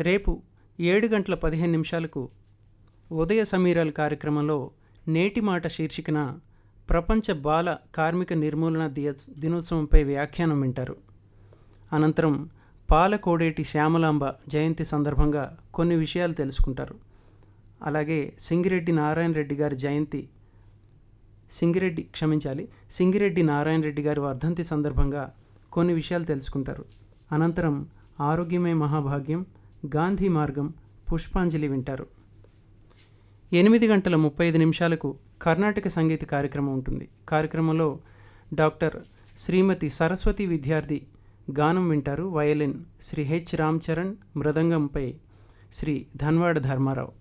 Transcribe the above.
రేపు ఏడు గంటల పదిహేను నిమిషాలకు ఉదయ సమీరాలు కార్యక్రమంలో నేటి మాట శీర్షికన ప్రపంచ బాల కార్మిక నిర్మూలన దియ దినోత్సవంపై వ్యాఖ్యానం వింటారు అనంతరం పాలకోడేటి శ్యామలాంబ జయంతి సందర్భంగా కొన్ని విషయాలు తెలుసుకుంటారు అలాగే సింగిరెడ్డి నారాయణ రెడ్డి గారి జయంతి సింగిరెడ్డి క్షమించాలి సింగిరెడ్డి నారాయణ రెడ్డి గారి వర్ధంతి సందర్భంగా కొన్ని విషయాలు తెలుసుకుంటారు అనంతరం ఆరోగ్యమే మహాభాగ్యం గాంధీ మార్గం పుష్పాంజలి వింటారు ఎనిమిది గంటల ముప్పై ఐదు నిమిషాలకు కర్ణాటక సంగీత కార్యక్రమం ఉంటుంది కార్యక్రమంలో డాక్టర్ శ్రీమతి సరస్వతి విద్యార్థి గానం వింటారు వయలిన్ శ్రీ హెచ్ రామ్ చరణ్ మృదంగంపై శ్రీ ధన్వాడ ధర్మారావు